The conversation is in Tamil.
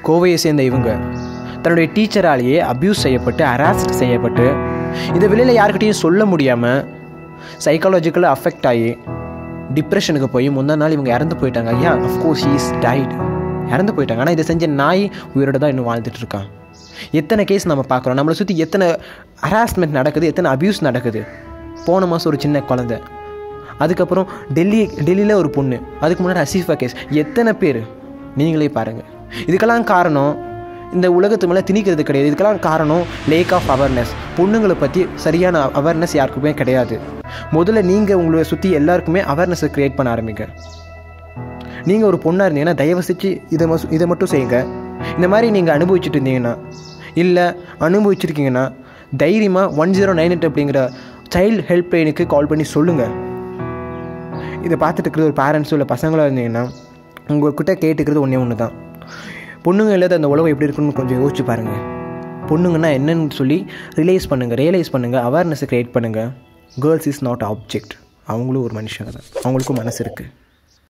கோவையை சேர்ந்த இவங்க தன்னுடைய டீச்சராலேயே அப்யூஸ் செய்யப்பட்டு ஹராஸ்ட் செய்யப்பட்டு இந்த வெளியில் யாருக்கிட்டையும் சொல்ல முடியாமல் சைக்காலஜிக்கலாக அஃபெக்ட் ஆகி டிப்ரெஷனுக்கு போய் முந்தா நாள் இவங்க இறந்து போயிட்டாங்க ஐயா அஃப்கோர்ஸ் ஹீஸ் டைட் இறந்து போயிட்டாங்க ஆனால் இதை செஞ்ச நாய் உயிரோட தான் இன்னும் வாழ்ந்துட்டு இருக்கான் எத்தனை கேஸ் நம்ம பார்க்குறோம் நம்மளை சுற்றி எத்தனை ஹராஸ்மெண்ட் நடக்குது எத்தனை அப்யூஸ் நடக்குது போன மாதம் ஒரு சின்ன குழந்தை அதுக்கப்புறம் டெல்லி டெல்லியில் ஒரு பொண்ணு அதுக்கு முன்னாடி அசீஃபா கேஸ் எத்தனை பேர் நீங்களே பாருங்கள் இதுக்கெல்லாம் காரணம் இந்த உலகத்து மேலே திணிக்கிறது கிடையாது இதுக்கெல்லாம் காரணம் லேக் ஆஃப் அவேர்னஸ் பொண்ணுங்களை பற்றி சரியான அவேர்னஸ் யாருக்குமே கிடையாது முதல்ல நீங்கள் உங்களை சுற்றி எல்லாருக்குமே அவேர்னஸை க்ரியேட் பண்ண ஆரம்பிங்க நீங்கள் ஒரு பொண்ணாக இருந்தீங்கன்னா தயவு செஞ்சு இதை மஸ் இதை மட்டும் செய்யுங்க இந்த மாதிரி நீங்கள் அனுபவிச்சுட்டு இருந்தீங்கன்னா இல்லை அனுபவிச்சிருக்கீங்கன்னா தைரியமாக ஒன் ஜீரோ நைன் எயிட் அப்படிங்கிற சைல்டு ஹெல்ப் லைனுக்கு கால் பண்ணி சொல்லுங்கள் இதை பார்த்துட்டு இருக்கிற ஒரு பேரண்ட்ஸோ இல்லை பசங்களாக இருந்தீங்கன்னா உங்கள்கிட்ட கேட்டுக்கிறது ஒன்றே ஒன்று தான் பொண்ணுங்க இல்லாத அந்த உலகம் எப்படி இருக்குன்னு கொஞ்சம் யோசிச்சு பாருங்கள் பொண்ணுங்கன்னா என்னன்னு சொல்லி ரிலைஸ் பண்ணுங்கள் ரியலைஸ் பண்ணுங்கள் அவேர்னஸை க்ரியேட் பண்ணுங்கள் கேர்ள்ஸ் இஸ் நாட் ஆப்ஜெக்ட் அவங்களும் ஒரு மனுஷங்க தான் அவங்களுக்கும் மனசு இருக்குது